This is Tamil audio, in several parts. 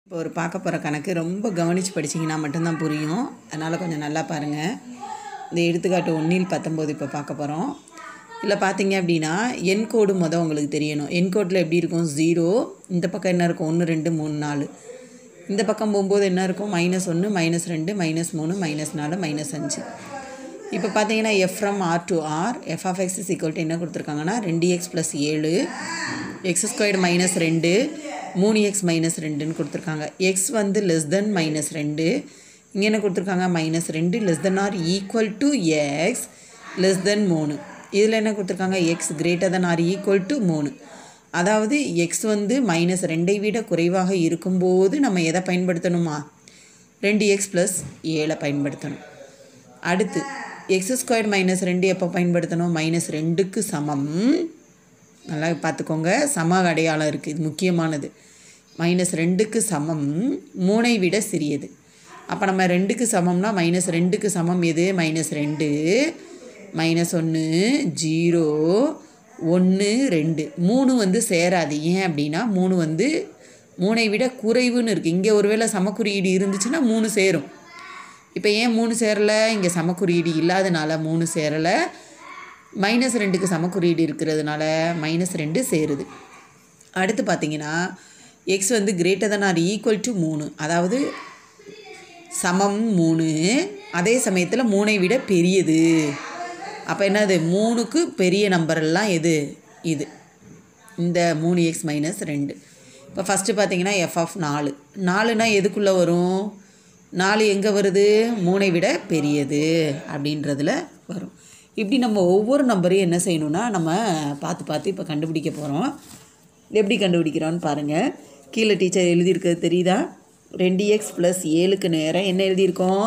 இப்போ ஒரு பார்க்க போகிற கணக்கு ரொம்ப கவனித்து படிச்சிங்கன்னா மட்டும்தான் புரியும் அதனால் கொஞ்சம் நல்லா பாருங்கள் இந்த எடுத்துக்காட்டு ஒன்றில் பத்தொம்போது இப்போ பார்க்க போகிறோம் இதில் பார்த்தீங்க அப்படின்னா என் கோடு மொதல் உங்களுக்கு தெரியணும் என் கோட்டில் எப்படி இருக்கும் ஜீரோ இந்த பக்கம் என்ன இருக்கும் ஒன்று ரெண்டு மூணு நாலு இந்த பக்கம் போகும்போது என்ன இருக்கும் மைனஸ் ஒன்று மைனஸ் ரெண்டு மைனஸ் மூணு மைனஸ் நாலு மைனஸ் அஞ்சு இப்போ பார்த்தீங்கன்னா f from r to r f of x is equal to என்ன கொடுத்துருக்காங்கன்னா ரெண்டு எக்ஸ் ப்ளஸ் ஏழு எக்ஸ் ஸ்கொயர்டு மைனஸ் ரெண்டு மூணு எக்ஸ் மைனஸ் ரெண்டுன்னு கொடுத்துருக்காங்க எக்ஸ் வந்து லெஸ் தென் மைனஸ் ரெண்டு இங்கே என்ன கொடுத்துருக்காங்க மைனஸ் ரெண்டு less than or equal to x less than மூணு இதில் என்ன கொடுத்துருக்காங்க x greater than or equal to மூணு அதாவது எக்ஸ் வந்து மைனஸ் ரெண்டை விட குறைவாக இருக்கும்போது நம்ம எதை பயன்படுத்தணுமா ரெண்டு எக்ஸ் ப்ளஸ் ஏழை பயன்படுத்தணும் அடுத்து எக்ஸ் ஸ்கொயர் மைனஸ் ரெண்டு எப்போ பயன்படுத்தணும் மைனஸ் ரெண்டுக்கு சமம் நல்லா பார்த்துக்கோங்க சம அடையாளம் இருக்குது இது முக்கியமானது மைனஸ் ரெண்டுக்கு சமம் மூணை விட சிறியது அப்போ நம்ம ரெண்டுக்கு சமம்னா மைனஸ் ரெண்டுக்கு சமம் எது மைனஸ் ரெண்டு மைனஸ் ஒன்று ஜீரோ ஒன்று ரெண்டு மூணு வந்து சேராது ஏன் அப்படின்னா மூணு வந்து மூணை விட குறைவுன்னு இருக்குது இங்கே ஒருவேளை சமக்குறியீடு இருந்துச்சுன்னா மூணு சேரும் இப்போ ஏன் மூணு சேரலை இங்கே சமக்குறியீடு இல்லாதனால மூணு சேரலை மைனஸ் ரெண்டுக்கு சமக்குறியீடு இருக்கிறதுனால மைனஸ் ரெண்டு சேருது அடுத்து பார்த்தீங்கன்னா எக்ஸ் வந்து greater than or equal to மூணு அதாவது சமம் மூணு அதே சமயத்தில் மூணை விட பெரியது அப்போ என்னது மூணுக்கு பெரிய நம்பர் எல்லாம் எது இது இந்த மூணு எக்ஸ் மைனஸ் ரெண்டு இப்போ ஃபஸ்ட்டு பார்த்தீங்கன்னா எஃப் ஆஃப் நாலு நாலுனா எதுக்குள்ளே வரும் நாலு எங்கே வருது மூணை விட பெரியது அப்படின்றதுல வரும் இப்படி நம்ம ஒவ்வொரு நம்பரையும் என்ன செய்யணும்னா நம்ம பார்த்து பார்த்து இப்போ கண்டுபிடிக்க போகிறோம் எப்படி கண்டுபிடிக்கிறோன்னு பாருங்கள் கீழே டீச்சர் எழுதியிருக்கிறது தெரியுதா ரெண்டு எக்ஸ் ப்ளஸ் ஏழுக்கு நேரம் என்ன எழுதியிருக்கோம்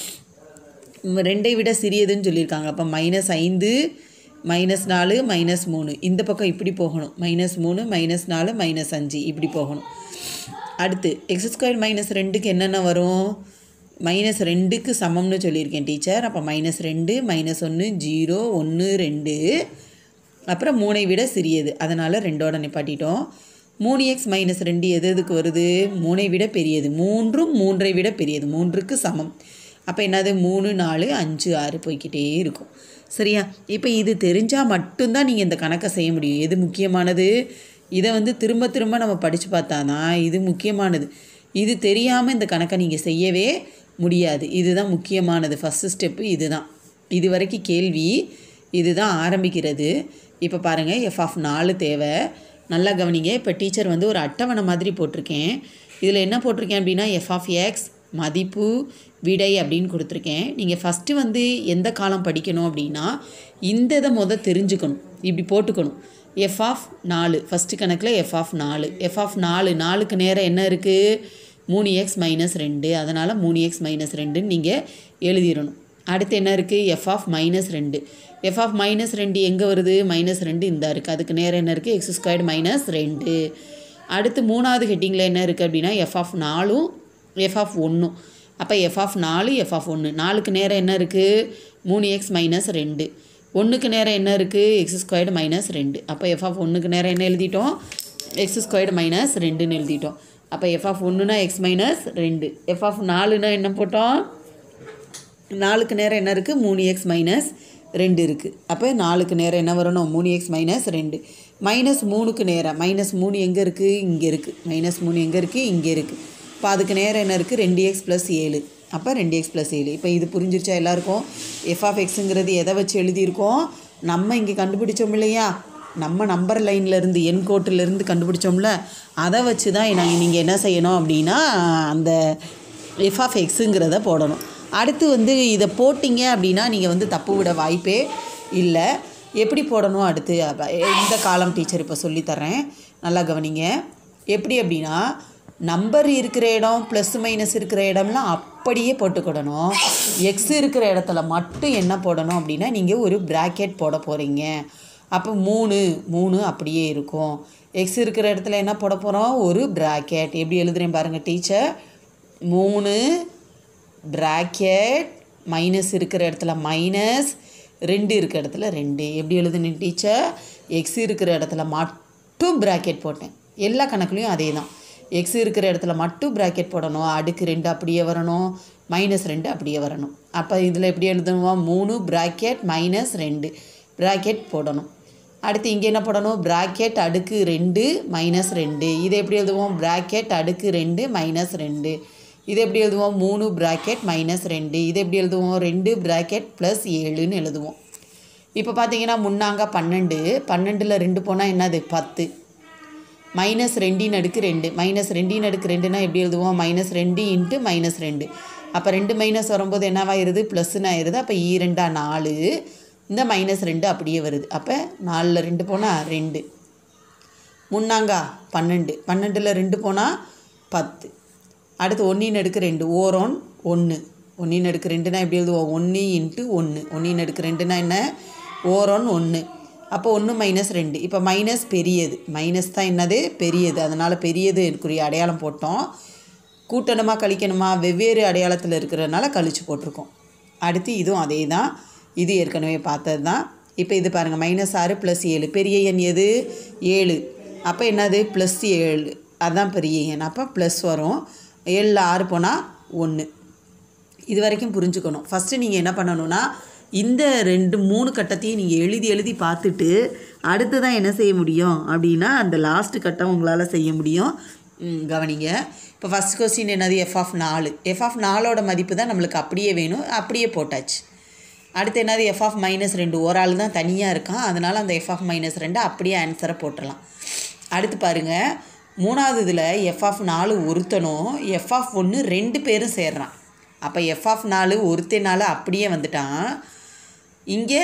ம், ரெண்டை விட சிறியதுன்னு சொல்லியிருக்காங்க அப்போ மைனஸ் ஐந்து மைனஸ் நாலு மைனஸ் மூணு இந்த பக்கம் இப்படி போகணும் மைனஸ் மூணு மைனஸ் நாலு மைனஸ் அஞ்சு இப்படி போகணும் அடுத்து எக்ஸ் ஸ்கொயர் மைனஸ் ரெண்டுக்கு என்னென்ன வரும் மைனஸ் ரெண்டுக்கு சமம்னு சொல்லியிருக்கேன் டீச்சர் அப்போ மைனஸ் ரெண்டு மைனஸ் ஒன்று ஜீரோ ஒன்று ரெண்டு அப்புறம் மூணை விட சிறியது அதனால் ரெண்டோட நிப்பாட்டிட்டோம் மூணு எக்ஸ் மைனஸ் ரெண்டு எது எதுக்கு வருது மூணை விட பெரியது மூன்றும் மூன்றை விட பெரியது மூன்றுக்கு சமம் அப்போ என்னது மூணு நாலு அஞ்சு ஆறு போய்க்கிட்டே இருக்கும் சரியா இப்போ இது தெரிஞ்சால் மட்டும்தான் நீங்கள் இந்த கணக்கை செய்ய முடியும் எது முக்கியமானது இதை வந்து திரும்ப திரும்ப நம்ம படித்து பார்த்தாதான் இது முக்கியமானது இது தெரியாமல் இந்த கணக்கை நீங்கள் செய்யவே முடியாது இதுதான் முக்கியமானது ஃபஸ்ட்டு ஸ்டெப்பு இதுதான் இது வரைக்கும் கேள்வி இதுதான் ஆரம்பிக்கிறது இப்போ பாருங்கள் எஃப் ஆஃப் நாலு தேவை நல்லா கவனிங்க இப்போ டீச்சர் வந்து ஒரு அட்டவணை மாதிரி போட்டிருக்கேன் இதில் என்ன போட்டிருக்கேன் அப்படின்னா எஃப் ஆஃப் எக்ஸ் மதிப்பு விடை அப்படின்னு கொடுத்துருக்கேன் நீங்கள் ஃபஸ்ட்டு வந்து எந்த காலம் படிக்கணும் அப்படின்னா இந்த இதை முத தெரிஞ்சுக்கணும் இப்படி போட்டுக்கணும் எஃப் ஆஃப் நாலு ஃபஸ்ட்டு கணக்கில் எஃப் ஆஃப் நாலு எஃப் ஆஃப் நாலு நாலுக்கு நேரம் என்ன இருக்குது மூணு எக்ஸ் மைனஸ் ரெண்டு அதனால் மூணு எக்ஸ் மைனஸ் ரெண்டுன்னு நீங்கள் எழுதிடணும் அடுத்து என்ன இருக்குது எஃப் ஆஃப் மைனஸ் ரெண்டு எஃப் ஆஃப் மைனஸ் ரெண்டு எங்கே வருது மைனஸ் ரெண்டு இந்த இருக்குது அதுக்கு நேரம் என்ன இருக்குது எக்ஸ் ஸ்கொயர்டு மைனஸ் ரெண்டு அடுத்து மூணாவது ஹெட்டிங்கில் என்ன இருக்குது அப்படின்னா எஃப் ஆஃப் நாலும் எஃப் ஆஃப் ஒன்றும் அப்போ எஃப் ஆஃப் நாலு எஃப் ஆஃப் ஒன்று நாலுக்கு நேரம் என்ன இருக்குது மூணு எக்ஸ் மைனஸ் ரெண்டு ஒன்றுக்கு நேரம் என்ன இருக்குது எக்ஸ் ஸ்கொயர்டு மைனஸ் ரெண்டு அப்போ எஃப் ஆஃப் ஒன்றுக்கு நேரம் என்ன எழுதிட்டோம் எக்ஸ் ஸ்கொயர்டு மைனஸ் ரெண்டுன்னு எழுதிட்டோம் அப்போ எஃப் ஆஃப் ஒன்றுனா எக்ஸ் மைனஸ் ரெண்டு எஃப் ஆஃப் நாலுனா என்ன போட்டோம் நாலுக்கு நேரம் என்ன இருக்குது மூணு எக்ஸ் மைனஸ் ரெண்டு இருக்குது அப்போ நாலுக்கு நேரம் என்ன வரணும் மூணு எக்ஸ் மைனஸ் ரெண்டு மைனஸ் மூணுக்கு நேரம் மைனஸ் மூணு எங்கே இருக்குது இங்கே இருக்குது மைனஸ் மூணு எங்கே இருக்குது இங்கே இருக்குது இப்போ அதுக்கு நேரம் என்ன இருக்குது ரெண்டு எக்ஸ் ப்ளஸ் ஏழு அப்போ ரெண்டு எக்ஸ் ப்ளஸ் ஏழு இப்போ இது புரிஞ்சிருச்சா எல்லாருக்கும் எஃப் ஆஃப் எக்ஸுங்கிறது எதை வச்சு எழுதியிருக்கோம் நம்ம இங்கே கண்டுபிடிச்சோம் இல்லையா நம்ம நம்பர் லைன்லேருந்து என் கோட்டிலேருந்து கண்டுபிடிச்சோம்ல அதை வச்சு தான் நாங்கள் நீங்கள் என்ன செய்யணும் அப்படின்னா அந்த எஃப் ஆஃப் எக்ஸுங்கிறத போடணும் அடுத்து வந்து இதை போட்டிங்க அப்படின்னா நீங்கள் வந்து தப்பு விட வாய்ப்பே இல்லை எப்படி போடணும் அடுத்து அப்ப இந்த காலம் டீச்சர் இப்போ சொல்லித்தரேன் நல்லா கவனிங்க எப்படி அப்படின்னா நம்பர் இருக்கிற இடம் ப்ளஸ் மைனஸ் இருக்கிற இடம்லாம் அப்படியே போட்டுக்கிடணும் எக்ஸ் இருக்கிற இடத்துல மட்டும் என்ன போடணும் அப்படின்னா நீங்கள் ஒரு ப்ராக்கெட் போட போகிறீங்க அப்போ மூணு மூணு அப்படியே இருக்கும் எக்ஸ் இருக்கிற இடத்துல என்ன போட போகிறோம் ஒரு ப்ராக்கெட் எப்படி எழுதுறேன் பாருங்கள் டீச்சர் மூணு ப்ராக்கெட் மைனஸ் இருக்கிற இடத்துல மைனஸ் ரெண்டு இருக்கிற இடத்துல ரெண்டு எப்படி எழுதுனேன் டீச்சர் எக்ஸ் இருக்கிற இடத்துல மட்டும் ப்ராக்கெட் போட்டேன் எல்லா கணக்குலையும் அதே தான் எக்ஸ் இருக்கிற இடத்துல மட்டும் ப்ராக்கெட் போடணும் அடுக்கு ரெண்டு அப்படியே வரணும் மைனஸ் ரெண்டு அப்படியே வரணும் அப்போ இதில் எப்படி எழுதணுமா மூணு ப்ராக்கெட் மைனஸ் ரெண்டு ப்ராக்கெட் போடணும் அடுத்து இங்கே என்ன போடணும் ப்ராக்கெட் அடுக்கு ரெண்டு மைனஸ் ரெண்டு இதை எப்படி எழுதுவோம் ப்ராக்கெட் அடுக்கு ரெண்டு மைனஸ் ரெண்டு இது எப்படி எழுதுவோம் மூணு ப்ராக்கெட் மைனஸ் ரெண்டு இது எப்படி எழுதுவோம் ரெண்டு ப்ராக்கெட் ப்ளஸ் ஏழுன்னு எழுதுவோம் இப்போ பார்த்தீங்கன்னா முன்னாங்க பன்னெண்டு பன்னெண்டில் ரெண்டு போனால் என்னது பத்து மைனஸ் ரெண்டின் அடுக்கு ரெண்டு மைனஸ் ரெண்டின் அடுக்கு ரெண்டுனா எப்படி எழுதுவோம் மைனஸ் ரெண்டு இன்ட்டு மைனஸ் ரெண்டு அப்போ ரெண்டு மைனஸ் வரும்போது என்னவாயிருது ப்ளஸ்ன்னு ஆயிடுது அப்போ ஈ ரெண்டா நாலு இந்த மைனஸ் ரெண்டு அப்படியே வருது அப்போ நாலில் ரெண்டு போனால் ரெண்டு முன்னாங்கா பன்னெண்டு பன்னெண்டில் ரெண்டு போனால் பத்து அடுத்து ஒன்றின் அடுக்கு ரெண்டு ஓரோன் ஒன்று ஒன்றின் அடுக்கு ரெண்டுனா எப்படி எழுதுவோம் ஒன்று இன்ட்டு ஒன்று ஒன்றின் அடுக்கு ரெண்டுனா என்ன ஓரோன் ஒன்று அப்போ ஒன்று மைனஸ் ரெண்டு இப்போ மைனஸ் பெரியது மைனஸ் தான் என்னது பெரியது அதனால் பெரியது இருக்குரிய அடையாளம் போட்டோம் கூட்டணுமா கழிக்கணுமா வெவ்வேறு அடையாளத்தில் இருக்கிறதுனால கழிச்சு போட்டிருக்கோம் அடுத்து இதுவும் அதே தான் இது ஏற்கனவே பார்த்தது தான் இப்போ இது பாருங்கள் மைனஸ் ஆறு ப்ளஸ் ஏழு பெரிய எண் எது ஏழு அப்போ என்னது ப்ளஸ் ஏழு அதுதான் பெரிய எண் அப்போ ப்ளஸ் வரும் ஏழில் ஆறு போனால் ஒன்று இது வரைக்கும் புரிஞ்சுக்கணும் ஃபஸ்ட்டு நீங்கள் என்ன பண்ணணும்னா இந்த ரெண்டு மூணு கட்டத்தையும் நீங்கள் எழுதி எழுதி பார்த்துட்டு அடுத்து தான் என்ன செய்ய முடியும் அப்படின்னா அந்த லாஸ்ட் கட்டம் உங்களால் செய்ய முடியும் ம், கவனிங்க இப்போ ஃபஸ்ட் கொஸ்டின் என்னது எஃப் ஆஃப் நாலு எஃப் ஆஃப் நாலோட மதிப்பு தான் நம்மளுக்கு அப்படியே வேணும் அப்படியே போட்டாச்சு அடுத்து என்னது எஃப் ஆஃப் மைனஸ் ரெண்டு ஒரு ஆள் தான் தனியாக இருக்கான் அதனால் அந்த எஃப் ஆஃப் மைனஸ் ரெண்டு அப்படியே ஆன்சரை போட்டுடலாம் அடுத்து பாருங்கள் மூணாவது இதில் எஃப் ஆஃப் நாலு ஒருத்தனும் எஃப் ஆஃப் ஒன்று ரெண்டு பேரும் சேர்றான் அப்போ எஃப் ஆஃப் நாலு ஒருத்தனால அப்படியே வந்துட்டான் இங்கே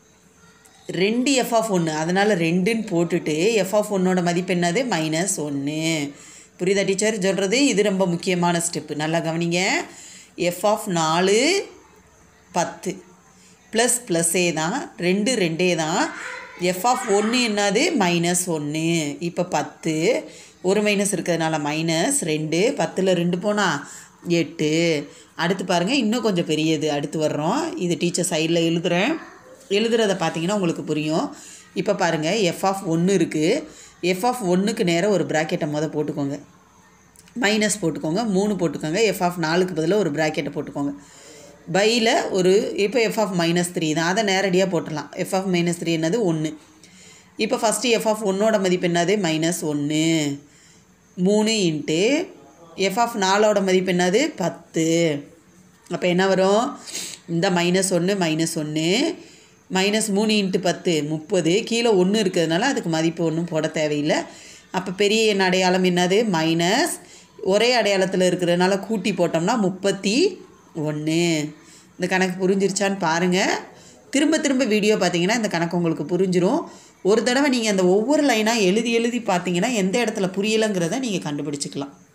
ரெண்டு எஃப் ஆஃப் ஒன்று அதனால் ரெண்டுன்னு போட்டுட்டு எஃப் ஆஃப் ஒன்னோட மதிப்பு என்னது மைனஸ் ஒன்று புரியுதா டீச்சர் சொல்கிறது இது ரொம்ப முக்கியமான ஸ்டெப்பு நல்லா கவனிங்க எஃப் ஆஃப் நாலு பத்து ப்ளஸ் ப்ளஸ்ஸே தான் ரெண்டு ரெண்டே தான் எஃப் ஆஃப் ஒன்று என்னது மைனஸ் ஒன்று இப்போ பத்து ஒரு மைனஸ் இருக்கிறதுனால மைனஸ் ரெண்டு பத்தில் ரெண்டு போனால் எட்டு அடுத்து பாருங்கள் இன்னும் கொஞ்சம் பெரியது அடுத்து வர்றோம் இது டீச்சர் சைடில் எழுதுகிறேன் எழுதுறத பார்த்தீங்கன்னா உங்களுக்கு புரியும் இப்போ பாருங்கள் எஃப் ஆஃப் ஒன்று இருக்குது எஃப் ஆஃப் ஒன்றுக்கு நேராக ஒரு ப்ராக்கெட்டை முத போட்டுக்கோங்க மைனஸ் போட்டுக்கோங்க மூணு போட்டுக்கோங்க எஃப் ஆஃப் நாலுக்கு பதிலாக ஒரு ப்ராக்கெட்டை போட்டுக்கோங்க பையில் ஒரு இப்போ எஃப் ஆஃப் மைனஸ் த்ரீ தான் அதை நேரடியாக போட்டுடலாம் எஃப் ஆஃப் மைனஸ் த்ரீ என்னது ஒன்று இப்போ ஃபஸ்ட்டு எஃப் ஆஃப் ஒன்னோட மதிப்பு என்னது மைனஸ் ஒன்று மூணு இன்ட்டு எஃப் ஆஃப் நாலோட மதிப்பு என்னது பத்து அப்போ என்ன வரும் இந்த மைனஸ் ஒன்று மைனஸ் ஒன்று மைனஸ் மூணு இன்ட்டு பத்து முப்பது கீழே ஒன்று இருக்கிறதுனால அதுக்கு மதிப்பு ஒன்றும் போட தேவையில்லை அப்போ பெரிய எண் அடையாளம் என்னது மைனஸ் ஒரே அடையாளத்தில் இருக்கிறதுனால கூட்டி போட்டோம்னா முப்பத்தி ஒன்று இந்த கணக்கு புரிஞ்சிருச்சான்னு பாருங்கள் திரும்ப திரும்ப வீடியோ பார்த்தீங்கன்னா இந்த கணக்கு உங்களுக்கு புரிஞ்சிரும் ஒரு தடவை நீங்கள் அந்த ஒவ்வொரு லைனாக எழுதி எழுதி பார்த்தீங்கன்னா எந்த இடத்துல புரியலைங்கிறத நீங்கள் கண்டுபிடிச்சிக்கலாம்